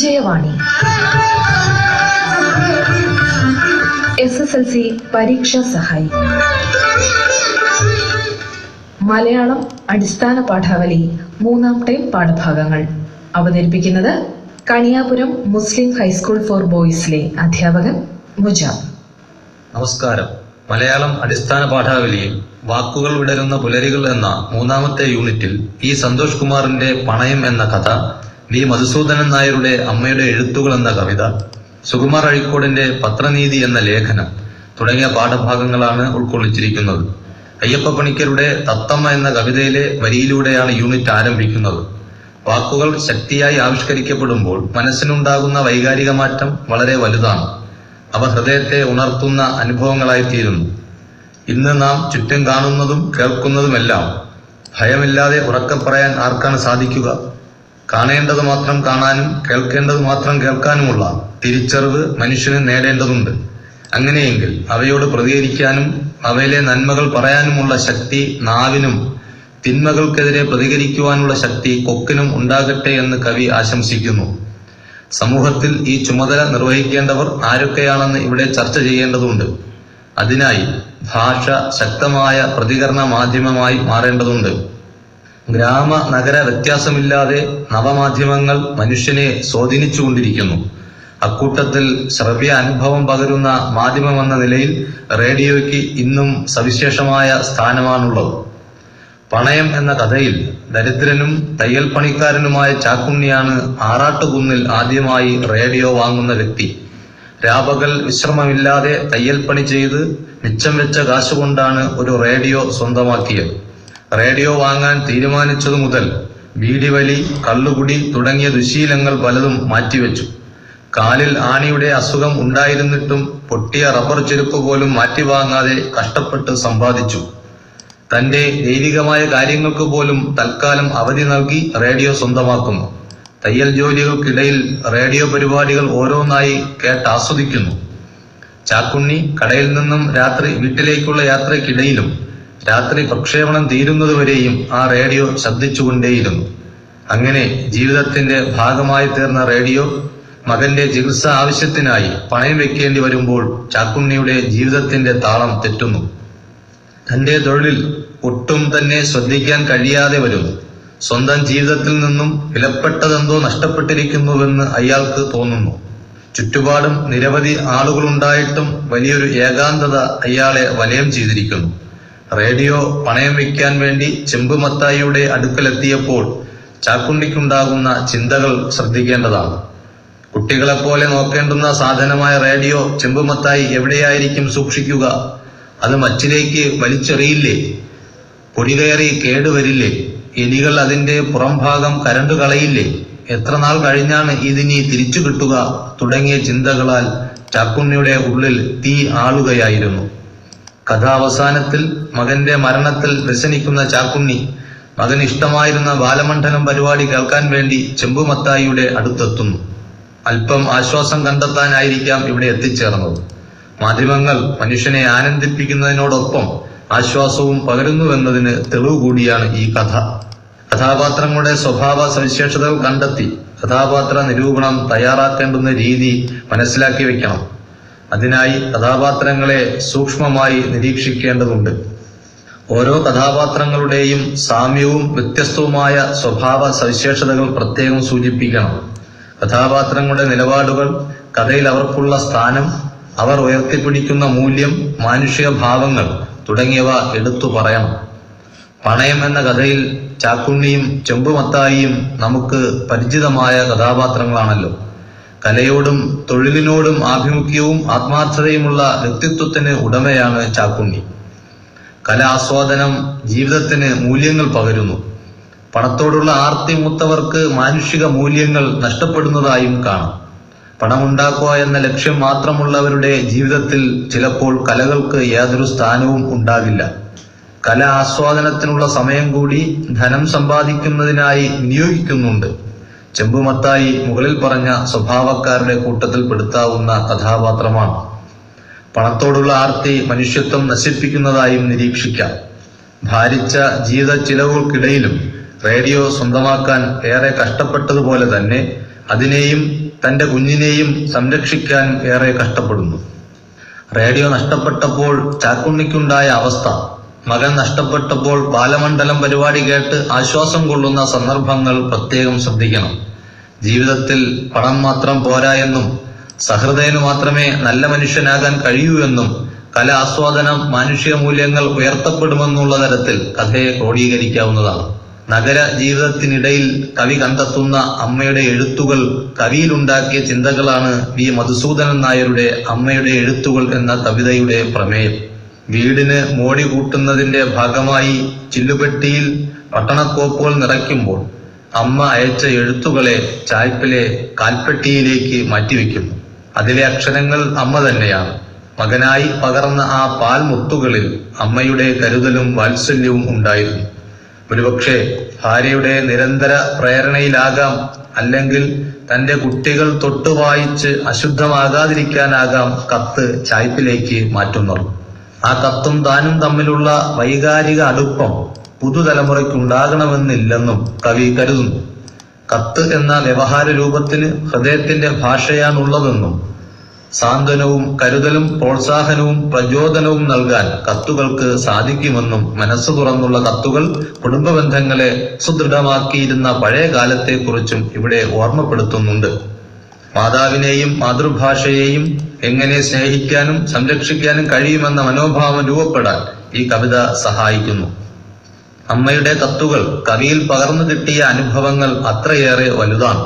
വിജയവാണി S S L C പരീക്ഷാ സഹായി മലയാളം അടിസ്ഥാന പാഠാവലി മൂന്നാം ടൈം പാഠഭാഗങ്ങൾ അവതരിപ്പിക്കുന്നത് കണിയാപുരം മുസ്ലിം ഹൈസ്കൂൾ ഫോർ ബോയ്സിലെ അധ്യാപകൻ മുജാബ് നമസ്കാരം മലയാളം അടിസ്ഥാന പാഠാവലിയിൽ വാക്കുകൾ വിടരുന്ന പുലരികൾ എന്ന മൂന്നാമത്തെ യൂണിറ്റിൽ ഇ സന്തോഷ് കുമാറിന്റെ പണയം എന്ന കഥ വി മധുസൂദനൻ നായരുടെ അമ്മയുടെ എഴുത്തുകൾ എന്ന കവിത സുകുമാർ അഴിക്കോടിന്റെ പത്രനീതി എന്ന ലേഖനം തുടങ്ങിയ പാഠഭാഗങ്ങളാണ് ഉൾക്കൊള്ളിച്ചിരിക്കുന്നത് അയ്യപ്പ പണിക്കരുടെ തത്തമ്മ എന്ന കവിതയിലെ വരിയിലൂടെയാണ് യൂണിറ്റ് ആരംഭിക്കുന്നത് വാക്കുകൾ ശക്തിയായി ആവിഷ്കരിക്കപ്പെടുമ്പോൾ മനസ്സിനുണ്ടാകുന്ന വൈകാരിക മാറ്റം വളരെ വലുതാണ് അവ ഹൃദയത്തെ ഉണർത്തുന്ന അനുഭവങ്ങളായിത്തീരുന്നു ഇന്ന് നാം ചുറ്റും കാണുന്നതും കേൾക്കുന്നതുമെല്ലാം ഭയമില്ലാതെ ഉറക്കെ പറയാൻ ആർക്കാണ് സാധിക്കുക കാണേണ്ടത് മാത്രം കാണാനും കേൾക്കേണ്ടത് മാത്രം കേൾക്കാനുമുള്ള തിരിച്ചറിവ് മനുഷ്യന് നേടേണ്ടതുണ്ട് അങ്ങനെയെങ്കിൽ അവയോട് പ്രതികരിക്കാനും അവയിലെ നന്മകൾ പറയാനുമുള്ള ശക്തി നാവിനും തിന്മകൾക്കെതിരെ പ്രതികരിക്കുവാനുള്ള ശക്തി കൊക്കിനും ഉണ്ടാകട്ടെ എന്ന് കവി ആശംസിക്കുന്നു സമൂഹത്തിൽ ഈ ചുമതല നിർവഹിക്കേണ്ടവർ ആരൊക്കെയാണെന്ന് ഇവിടെ ചർച്ച ചെയ്യേണ്ടതുണ്ട് അതിനായി ഭാഷ ശക്തമായ പ്രതികരണ മാധ്യമമായി മാറേണ്ടതുണ്ട് ഗ്രാമ നഗര വ്യത്യാസമില്ലാതെ നവമാധ്യമങ്ങൾ മനുഷ്യനെ സ്വാധീനിച്ചുകൊണ്ടിരിക്കുന്നു അക്കൂട്ടത്തിൽ ശ്രവ്യ അനുഭവം പകരുന്ന മാധ്യമമെന്ന നിലയിൽ റേഡിയോയ്ക്ക് ഇന്നും സവിശേഷമായ സ്ഥാനമാണുള്ളത് പണയം എന്ന കഥയിൽ ദരിദ്രനും തയ്യൽ പണിക്കാരനുമായ ചാക്കുണ്ണിയാണ് ആറാട്ടുകുന്നിൽ ആദ്യമായി റേഡിയോ വാങ്ങുന്ന വ്യക്തി രാപകൽ വിശ്രമമില്ലാതെ തയ്യൽ പണി ചെയ്ത് മിച്ചം വെച്ച കാശുകൊണ്ടാണ് ഒരു റേഡിയോ സ്വന്തമാക്കിയത് റേഡിയോ വാങ്ങാൻ തീരുമാനിച്ചതു മുതൽ ബീഡിവലി കള്ളുകുടി തുടങ്ങിയ ദുശീലങ്ങൾ പലതും മാറ്റിവെച്ചു കാലിൽ ആണിയുടെ അസുഖം ഉണ്ടായിരുന്നിട്ടും പൊട്ടിയ റബ്ബർ ചെരുപ്പ് പോലും മാറ്റിവാങ്ങാതെ കഷ്ടപ്പെട്ട് സമ്പാദിച്ചു തന്റെ ദൈവികമായ കാര്യങ്ങൾക്ക് പോലും തൽക്കാലം അവധി നൽകി റേഡിയോ സ്വന്തമാക്കുന്നു തയ്യൽ ജോലികൾക്കിടയിൽ റേഡിയോ പരിപാടികൾ ഓരോന്നായി കേട്ട് ആസ്വദിക്കുന്നു ചാക്കുണ്ണി കടയിൽ നിന്നും രാത്രി വീട്ടിലേക്കുള്ള യാത്രയ്ക്കിടയിലും രാത്രി പ്രക്ഷേപണം തീരുന്നതുവരെയും ആ റേഡിയോ ശബ്ദിച്ചുകൊണ്ടേയിരുന്നു അങ്ങനെ ജീവിതത്തിന്റെ ഭാഗമായി തീർന്ന റേഡിയോ മകന്റെ ചികിത്സ ആവശ്യത്തിനായി പണയം വെക്കേണ്ടി വരുമ്പോൾ ചാക്കുണ്ണിയുടെ ജീവിതത്തിന്റെ താളം തെറ്റുന്നു തന്റെ തൊഴിലിൽ ഒട്ടും തന്നെ ശ്രദ്ധിക്കാൻ കഴിയാതെ വരുന്നു സ്വന്തം ജീവിതത്തിൽ നിന്നും വിലപ്പെട്ടതെന്തോ നഷ്ടപ്പെട്ടിരിക്കുന്നുവെന്ന് അയാൾക്ക് തോന്നുന്നു ചുറ്റുപാടും നിരവധി ആളുകളുണ്ടായിട്ടും വലിയൊരു ഏകാന്തത അയാളെ വലയം ചെയ്തിരിക്കുന്നു റേഡിയോ പണയം വെക്കാൻ വേണ്ടി ചെമ്പുമത്തായിയുടെ അടുക്കലെത്തിയപ്പോൾ ചാക്കുണ്ടിക്കുണ്ടാകുന്ന ചിന്തകൾ ശ്രദ്ധിക്കേണ്ടതാണ് കുട്ടികളെപ്പോലെ നോക്കേണ്ടുന്ന സാധനമായ റേഡിയോ ചെമ്പുമത്തായി എവിടെയായിരിക്കും സൂക്ഷിക്കുക അത് മച്ചിലേക്ക് വലിച്ചെറിയില്ലേ പൊടി കയറി കേടുവരില്ലേ എലികൾ അതിന്റെ പുറംഭാഗം കരണ്ടു കളയില്ലേ എത്ര നാൾ കഴിഞ്ഞാണ് ഇതിനി തിരിച്ചു കിട്ടുക തുടങ്ങിയ ചിന്തകളാൽ ചാക്കുണ്ണിയുടെ ഉള്ളിൽ തീ ആളുകയായിരുന്നു കഥാവസാനത്തിൽ മകന്റെ മരണത്തിൽ വ്യസനിക്കുന്ന ചാക്കുണ്ണി മകൻ ഇഷ്ടമായിരുന്ന ബാലമണ്ഡലം പരിപാടി കേൾക്കാൻ വേണ്ടി ചെമ്പുമത്തായിയുടെ അടുത്തെത്തുന്നു അല്പം ആശ്വാസം കണ്ടെത്താനായിരിക്കാം ഇവിടെ എത്തിച്ചേർന്നത് മാധ്യമങ്ങൾ മനുഷ്യനെ ആനന്ദിപ്പിക്കുന്നതിനോടൊപ്പം ആശ്വാസവും പകരുന്നുവെന്നതിന് തെളിവ് കൂടിയാണ് ഈ കഥ കഥാപാത്രങ്ങളുടെ സ്വഭാവ സവിശേഷതകൾ കണ്ടെത്തി കഥാപാത്ര നിരൂപണം തയ്യാറാക്കേണ്ടുന്ന രീതി മനസ്സിലാക്കി വെക്കണം അതിനായി കഥാപാത്രങ്ങളെ സൂക്ഷ്മമായി നിരീക്ഷിക്കേണ്ടതുണ്ട് ഓരോ കഥാപാത്രങ്ങളുടെയും സാമ്യവും വ്യത്യസ്തവുമായ സ്വഭാവ സവിശേഷതകൾ പ്രത്യേകം സൂചിപ്പിക്കണം കഥാപാത്രങ്ങളുടെ നിലപാടുകൾ കഥയിൽ അവർക്കുള്ള സ്ഥാനം അവർ ഉയർത്തിപ്പിടിക്കുന്ന മൂല്യം മാനുഷിക ഭാവങ്ങൾ തുടങ്ങിയവ എടുത്തു പറയണം പണയം എന്ന കഥയിൽ ചാക്കുണ്ണിയും ചെമ്പുമത്തായിയും നമുക്ക് പരിചിതമായ കഥാപാത്രങ്ങളാണല്ലോ കലയോടും തൊഴിലിനോടും ആഭിമുഖ്യവും ആത്മാർത്ഥതയുമുള്ള വ്യക്തിത്വത്തിന് ഉടമയാണ് ചാക്കുണ്ണി കല ആസ്വാദനം ജീവിതത്തിന് മൂല്യങ്ങൾ പകരുന്നു പണത്തോടുള്ള ആർത്തി മൂത്തവർക്ക് മാനുഷിക മൂല്യങ്ങൾ നഷ്ടപ്പെടുന്നതായും കാണാം പണമുണ്ടാക്കുക എന്ന ലക്ഷ്യം മാത്രമുള്ളവരുടെ ജീവിതത്തിൽ ചിലപ്പോൾ കലകൾക്ക് യാതൊരു സ്ഥാനവും ഉണ്ടാകില്ല കല ആസ്വാദനത്തിനുള്ള സമയം കൂടി ധനം സമ്പാദിക്കുന്നതിനായി വിനിയോഗിക്കുന്നുണ്ട് ചെമ്പുമത്തായി മുകളിൽ പറഞ്ഞ സ്വഭാവക്കാരുടെ കൂട്ടത്തിൽ പെടുത്താവുന്ന കഥാപാത്രമാണ് പണത്തോടുള്ള ആർത്തി മനുഷ്യത്വം നശിപ്പിക്കുന്നതായും നിരീക്ഷിക്കാം ഭാരിച്ച ജീവിത ചിലവുകൾക്കിടയിലും റേഡിയോ സ്വന്തമാക്കാൻ ഏറെ കഷ്ടപ്പെട്ടതുപോലെ തന്നെ അതിനെയും തന്റെ കുഞ്ഞിനെയും സംരക്ഷിക്കാൻ ഏറെ കഷ്ടപ്പെടുന്നു റേഡിയോ നഷ്ടപ്പെട്ടപ്പോൾ ചാക്കുണ്ണിക്കുണ്ടായ അവസ്ഥ മകൻ നഷ്ടപ്പെട്ടപ്പോൾ ബാലമണ്ഡലം പരിപാടി കേട്ട് ആശ്വാസം കൊള്ളുന്ന സന്ദർഭങ്ങൾ പ്രത്യേകം ശ്രദ്ധിക്കണം ജീവിതത്തിൽ പണം മാത്രം പോരാ എന്നും സഹൃദയന് മാത്രമേ നല്ല മനുഷ്യനാകാൻ കഴിയൂ എന്നും കല ആസ്വാദനം മാനുഷിക മൂല്യങ്ങൾ ഉയർത്തപ്പെടുമെന്നുള്ള തരത്തിൽ കഥയെ ക്രോഡീകരിക്കാവുന്നതാണ് നഗര ജീവിതത്തിനിടയിൽ കവി കണ്ടെത്തുന്ന അമ്മയുടെ എഴുത്തുകൾ കവിയിലുണ്ടാക്കിയ ചിന്തകളാണ് വി മധുസൂദനൻ നായരുടെ അമ്മയുടെ എഴുത്തുകൾ എന്ന കവിതയുടെ പ്രമേയം വീടിന് മോടി കൂട്ടുന്നതിന്റെ ഭാഗമായി ചില്ലുപെട്ടിയിൽ പട്ടണക്കോപ്പുകൾ നിറയ്ക്കുമ്പോൾ അമ്മ അയച്ച എഴുത്തുകളെ ചായ്പിലെ കാൽപ്പെട്ടിയിലേക്ക് മാറ്റിവെക്കുന്നു അതിലെ അക്ഷരങ്ങൾ അമ്മ തന്നെയാണ് മകനായി പകർന്ന ആ പാൽമുത്തുകളിൽ അമ്മയുടെ കരുതലും വാത്സല്യവും ഉണ്ടായിരുന്നു ഒരുപക്ഷെ ഭാര്യയുടെ നിരന്തര പ്രേരണയിലാകാം അല്ലെങ്കിൽ തന്റെ കുട്ടികൾ തൊട്ടു വായിച്ച് അശുദ്ധമാകാതിരിക്കാനാകാം കത്ത് ചായ്പിലേക്ക് മാറ്റുന്നത് ആ കത്തും താനും തമ്മിലുള്ള വൈകാരിക അടുപ്പം പുതുതലമുറയ്ക്കുണ്ടാകണമെന്നില്ലെന്നും കവി കരുതുന്നു കത്ത് എന്ന വ്യവഹാര രൂപത്തിന് ഹൃദയത്തിന്റെ ഭാഷയാണുള്ളതെന്നും സാന്ത്വനവും കരുതലും പ്രോത്സാഹനവും പ്രചോദനവും നൽകാൻ കത്തുകൾക്ക് സാധിക്കുമെന്നും മനസ്സ് തുറന്നുള്ള കത്തുകൾ കുടുംബ ബന്ധങ്ങളെ സുദൃഢമാക്കിയിരുന്ന പഴയ കാലത്തെക്കുറിച്ചും ഇവിടെ ഓർമ്മപ്പെടുത്തുന്നുണ്ട് മാതാവിനെയും മാതൃഭാഷയെയും എങ്ങനെ സ്നേഹിക്കാനും സംരക്ഷിക്കാനും കഴിയുമെന്ന മനോഭാവം രൂപപ്പെടാൻ ഈ കവിത സഹായിക്കുന്നു അമ്മയുടെ കത്തുകൾ കവിയിൽ പകർന്നു കിട്ടിയ അനുഭവങ്ങൾ അത്രയേറെ വലുതാണ്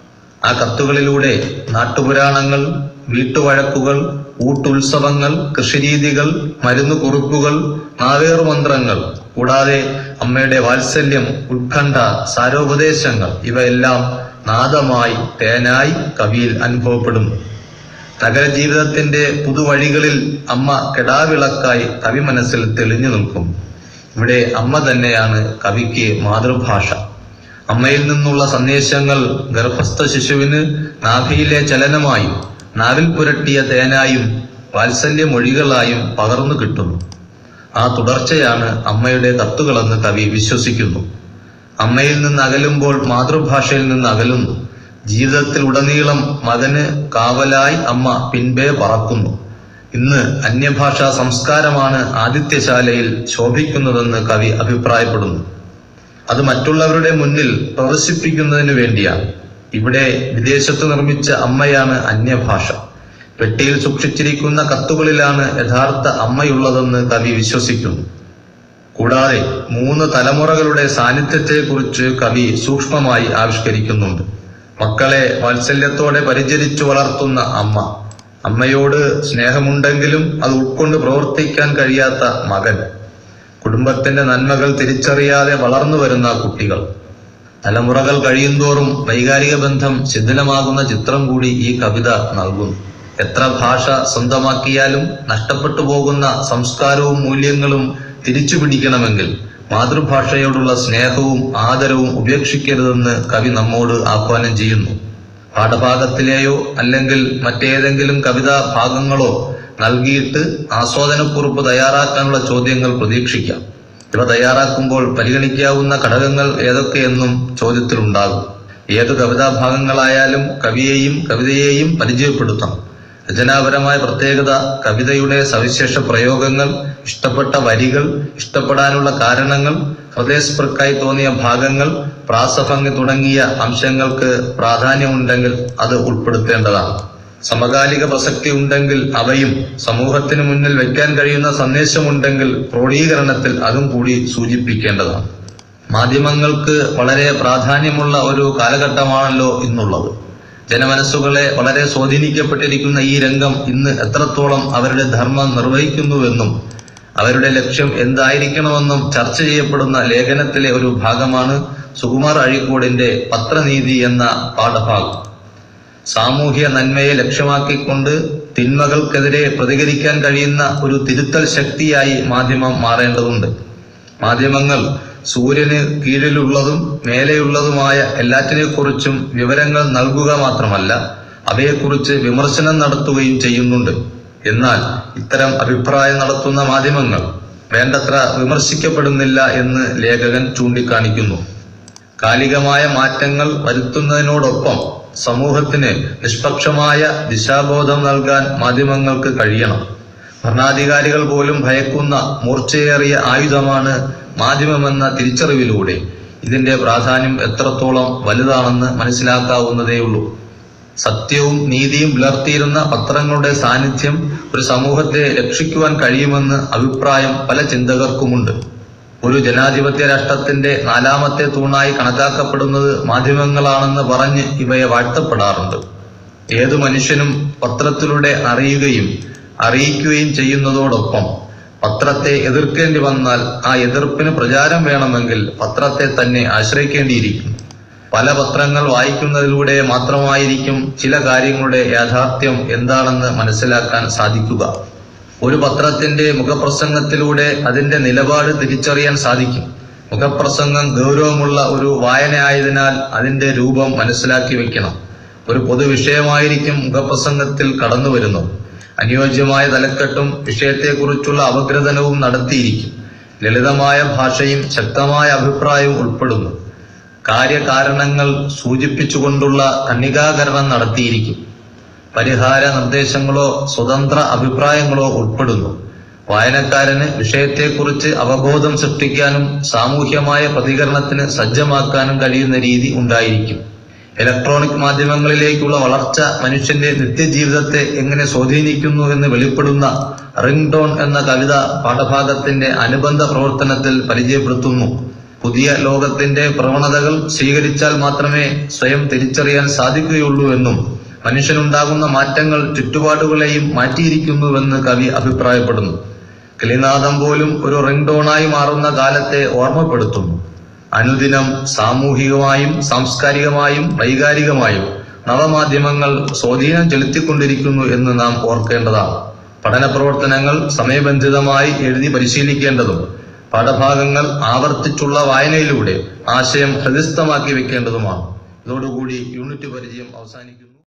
ആ കത്തുകളിലൂടെ നാട്ടുപുരാണങ്ങൾ വീട്ടുവഴക്കുകൾ ഊട്ടുത്സവങ്ങൾ കൃഷിരീതികൾ മരുന്നു കുറിപ്പുകൾ നാവേറു മന്ത്രങ്ങൾ കൂടാതെ അമ്മയുടെ വാത്സല്യം ഉത്കണ്ഠ സാരോപദേശങ്ങൾ ഇവയെല്ലാം നാദമായി തേനായി കവിയിൽ അനുഭവപ്പെടുന്നു നഗരജീവിതത്തിന്റെ പുതുവഴികളിൽ അമ്മ കെടാവിളക്കായി കവി മനസ്സിൽ തെളിഞ്ഞു നിൽക്കും ഇവിടെ അമ്മ തന്നെയാണ് കവിക്ക് മാതൃഭാഷ അമ്മയിൽ നിന്നുള്ള സന്ദേശങ്ങൾ ഗർഭസ്ഥ ശിശുവിന് നാഭിയിലെ ചലനമായും നാവിൽ പുരട്ടിയ തേനായും വാത്സല്യമൊഴികളായും പകർന്നു കിട്ടുന്നു ആ തുടർച്ചയാണ് അമ്മയുടെ കത്തുകളെന്ന് കവി വിശ്വസിക്കുന്നു അമ്മയിൽ നിന്ന് അകലുമ്പോൾ മാതൃഭാഷയിൽ നിന്ന് അകലുന്നു ജീവിതത്തിൽ ഉടനീളം മകന് കാവലായി അമ്മ പിൻപേ പറക്കുന്നു ഇന്ന് അന്യഭാഷാ സംസ്കാരമാണ് ആദിത്യശാലയിൽ ശോഭിക്കുന്നതെന്ന് കവി അഭിപ്രായപ്പെടുന്നു അത് മറ്റുള്ളവരുടെ മുന്നിൽ പ്രദർശിപ്പിക്കുന്നതിന് വേണ്ടിയാണ് ഇവിടെ വിദേശത്ത് നിർമ്മിച്ച അമ്മയാണ് അന്യഭാഷ പെട്ടിയിൽ സൂക്ഷിച്ചിരിക്കുന്ന കത്തുകളിലാണ് യഥാർത്ഥ അമ്മയുള്ളതെന്ന് കവി വിശ്വസിക്കുന്നു കൂടാതെ മൂന്ന് തലമുറകളുടെ സാന്നിധ്യത്തെക്കുറിച്ച് കവി സൂക്ഷ്മമായി ആവിഷ്കരിക്കുന്നുണ്ട് മക്കളെ വാത്സല്യത്തോടെ പരിചരിച്ചു വളർത്തുന്ന അമ്മ അമ്മയോട് സ്നേഹമുണ്ടെങ്കിലും അത് ഉൾക്കൊണ്ട് പ്രവർത്തിക്കാൻ കഴിയാത്ത മകൻ കുടുംബത്തിന്റെ നന്മകൾ തിരിച്ചറിയാതെ വളർന്നു വരുന്ന കുട്ടികൾ തലമുറകൾ കഴിയുന്തോറും വൈകാരിക ബന്ധം ശിഥിലമാകുന്ന ചിത്രം കൂടി ഈ കവിത നൽകുന്നു എത്ര ഭാഷ സ്വന്തമാക്കിയാലും നഷ്ടപ്പെട്ടു പോകുന്ന സംസ്കാരവും മൂല്യങ്ങളും തിരിച്ചു പിടിക്കണമെങ്കിൽ മാതൃഭാഷയോടുള്ള സ്നേഹവും ആദരവും ഉപേക്ഷിക്കരുതെന്ന് കവി നമ്മോട് ആഹ്വാനം ചെയ്യുന്നു പാഠഭാഗത്തിലെയോ അല്ലെങ്കിൽ മറ്റേതെങ്കിലും കവിതാ ഭാഗങ്ങളോ നൽകിയിട്ട് ആസ്വാദനക്കുറിപ്പ് തയ്യാറാക്കാനുള്ള ചോദ്യങ്ങൾ പ്രതീക്ഷിക്കാം ഇവ തയ്യാറാക്കുമ്പോൾ പരിഗണിക്കാവുന്ന ഘടകങ്ങൾ ഏതൊക്കെയെന്നും ചോദ്യത്തിലുണ്ടാകും ഏത് കവിതാ ഭാഗങ്ങളായാലും കവിയെയും കവിതയെയും പരിചയപ്പെടുത്തണം രചനാപരമായ പ്രത്യേകത കവിതയുടെ സവിശേഷ പ്രയോഗങ്ങൾ ഇഷ്ടപ്പെട്ട വരികൾ ഇഷ്ടപ്പെടാനുള്ള കാരണങ്ങൾ ഹൃദയസ്പൃക്കായി തോന്നിയ ഭാഗങ്ങൾ പ്രാസഭംഗി തുടങ്ങിയ അംശങ്ങൾക്ക് പ്രാധാന്യമുണ്ടെങ്കിൽ അത് ഉൾപ്പെടുത്തേണ്ടതാണ് സമകാലിക പ്രസക്തി ഉണ്ടെങ്കിൽ അവയും സമൂഹത്തിന് മുന്നിൽ വയ്ക്കാൻ കഴിയുന്ന സന്ദേശമുണ്ടെങ്കിൽ ക്രോഡീകരണത്തിൽ അതും കൂടി സൂചിപ്പിക്കേണ്ടതാണ് മാധ്യമങ്ങൾക്ക് വളരെ പ്രാധാന്യമുള്ള ഒരു കാലഘട്ടമാണല്ലോ ഇന്നുള്ളത് ജനമനസ്സുകളെ വളരെ സ്വാധീനിക്കപ്പെട്ടിരിക്കുന്ന ഈ രംഗം ഇന്ന് എത്രത്തോളം അവരുടെ ധർമ്മം നിർവഹിക്കുന്നുവെന്നും അവരുടെ ലക്ഷ്യം എന്തായിരിക്കണമെന്നും ചർച്ച ചെയ്യപ്പെടുന്ന ലേഖനത്തിലെ ഒരു ഭാഗമാണ് സുകുമാർ അഴീക്കോടിന്റെ പത്രനീതി എന്ന പാഠഭാഗം സാമൂഹ്യ നന്മയെ ലക്ഷ്യമാക്കിക്കൊണ്ട് തിന്മകൾക്കെതിരെ പ്രതികരിക്കാൻ കഴിയുന്ന ഒരു തിരുത്തൽ ശക്തിയായി മാധ്യമം മാറേണ്ടതുണ്ട് മാധ്യമങ്ങൾ സൂര്യന് കീഴിലുള്ളതും മേലെയുള്ളതുമായ എല്ലാറ്റിനെക്കുറിച്ചും വിവരങ്ങൾ നൽകുക മാത്രമല്ല അവയെക്കുറിച്ച് വിമർശനം നടത്തുകയും ചെയ്യുന്നുണ്ട് എന്നാൽ ഇത്തരം അഭിപ്രായം നടത്തുന്ന മാധ്യമങ്ങൾ വേണ്ടത്ര വിമർശിക്കപ്പെടുന്നില്ല എന്ന് ലേഖകൻ ചൂണ്ടിക്കാണിക്കുന്നു കാലികമായ മാറ്റങ്ങൾ വരുത്തുന്നതിനോടൊപ്പം സമൂഹത്തിന് നിഷ്പക്ഷമായ ദിശാബോധം നൽകാൻ മാധ്യമങ്ങൾക്ക് കഴിയണം ഭരണാധികാരികൾ പോലും ഭയക്കുന്ന മൂർച്ചയേറിയ ആയുധമാണ് മാധ്യമമെന്ന തിരിച്ചറിവിലൂടെ ഇതിന്റെ പ്രാധാന്യം എത്രത്തോളം വലുതാണെന്ന് മനസ്സിലാക്കാവുന്നതേയുള്ളൂ സത്യവും നീതിയും പുലർത്തിയിരുന്ന പത്രങ്ങളുടെ സാന്നിധ്യം ഒരു സമൂഹത്തെ രക്ഷിക്കുവാൻ കഴിയുമെന്ന് അഭിപ്രായം പല ചിന്തകർക്കുമുണ്ട് ഒരു ജനാധിപത്യ രാഷ്ട്രത്തിന്റെ നാലാമത്തെ തൂണായി കണക്കാക്കപ്പെടുന്നത് മാധ്യമങ്ങളാണെന്ന് പറഞ്ഞ് ഇവയെ വാഴ്ത്തപ്പെടാറുണ്ട് ഏതു മനുഷ്യനും പത്രത്തിലൂടെ അറിയുകയും അറിയിക്കുകയും ചെയ്യുന്നതോടൊപ്പം പത്രത്തെ എതിർക്കേണ്ടി വന്നാൽ ആ എതിർപ്പിന് പ്രചാരം വേണമെങ്കിൽ പത്രത്തെ തന്നെ ആശ്രയിക്കേണ്ടിയിരിക്കും പല പത്രങ്ങൾ വായിക്കുന്നതിലൂടെ മാത്രമായിരിക്കും ചില കാര്യങ്ങളുടെ യാഥാർത്ഥ്യം എന്താണെന്ന് മനസ്സിലാക്കാൻ സാധിക്കുക ഒരു പത്രത്തിന്റെ മുഖപ്രസംഗത്തിലൂടെ അതിന്റെ നിലപാട് തിരിച്ചറിയാൻ സാധിക്കും മുഖപ്രസംഗം ഗൗരവമുള്ള ഒരു വായനയായതിനാൽ അതിന്റെ രൂപം മനസ്സിലാക്കി വെക്കണം ഒരു പൊതുവിഷയമായിരിക്കും മുഖപ്രസംഗത്തിൽ കടന്നു വരുന്നത് അനുയോജ്യമായ തലക്കെട്ടും വിഷയത്തെക്കുറിച്ചുള്ള അപഗ്രഥനവും നടത്തിയിരിക്കും ലളിതമായ ഭാഷയും ശക്തമായ അഭിപ്രായവും ഉൾപ്പെടുന്നു കാര്യകാരണങ്ങൾ സൂചിപ്പിച്ചുകൊണ്ടുള്ള കണ്ണികാകരണം നടത്തിയിരിക്കും പരിഹാര നിർദ്ദേശങ്ങളോ സ്വതന്ത്ര അഭിപ്രായങ്ങളോ ഉൾപ്പെടുന്നു വായനക്കാരന് വിഷയത്തെക്കുറിച്ച് അവബോധം സൃഷ്ടിക്കാനും സാമൂഹ്യമായ പ്രതികരണത്തിന് സജ്ജമാക്കാനും കഴിയുന്ന രീതി ഉണ്ടായിരിക്കും ഇലക്ട്രോണിക് മാധ്യമങ്ങളിലേക്കുള്ള വളർച്ച മനുഷ്യന്റെ നിത്യജീവിതത്തെ എങ്ങനെ സ്വാധീനിക്കുന്നു എന്ന് വെളിപ്പെടുന്ന റിംഗ് ടോൺ എന്ന കവിത പാഠഭാഗത്തിന്റെ അനുബന്ധ പ്രവർത്തനത്തിൽ പരിചയപ്പെടുത്തുന്നു പുതിയ ലോകത്തിന്റെ പ്രവണതകൾ സ്വീകരിച്ചാൽ മാത്രമേ സ്വയം തിരിച്ചറിയാൻ സാധിക്കുകയുള്ളൂ എന്നും മനുഷ്യനുണ്ടാകുന്ന മാറ്റങ്ങൾ ചുറ്റുപാടുകളെയും മാറ്റിയിരിക്കുന്നുവെന്ന് കവി അഭിപ്രായപ്പെടുന്നു കിളിനാദം പോലും ഒരു റിംഗ് ടോണായി മാറുന്ന കാലത്തെ ഓർമ്മപ്പെടുത്തുന്നു അനുദിനം സാമൂഹികമായും സാംസ്കാരികമായും വൈകാരികമായും നവമാധ്യമങ്ങൾ സ്വാധീനം ചെലുത്തിക്കൊണ്ടിരിക്കുന്നു എന്ന് നാം ഓർക്കേണ്ടതാണ് പഠന പ്രവർത്തനങ്ങൾ സമയബന്ധിതമായി എഴുതി പരിശീലിക്കേണ്ടതും പാഠഭാഗങ്ങൾ ആവർത്തിച്ചുള്ള വായനയിലൂടെ ആശയം ഹൃദിസ്ഥമാക്കി വെക്കേണ്ടതുമാണ് ഇതോടുകൂടി യൂണിറ്റ് പരിചയം അവസാനിക്കുന്നു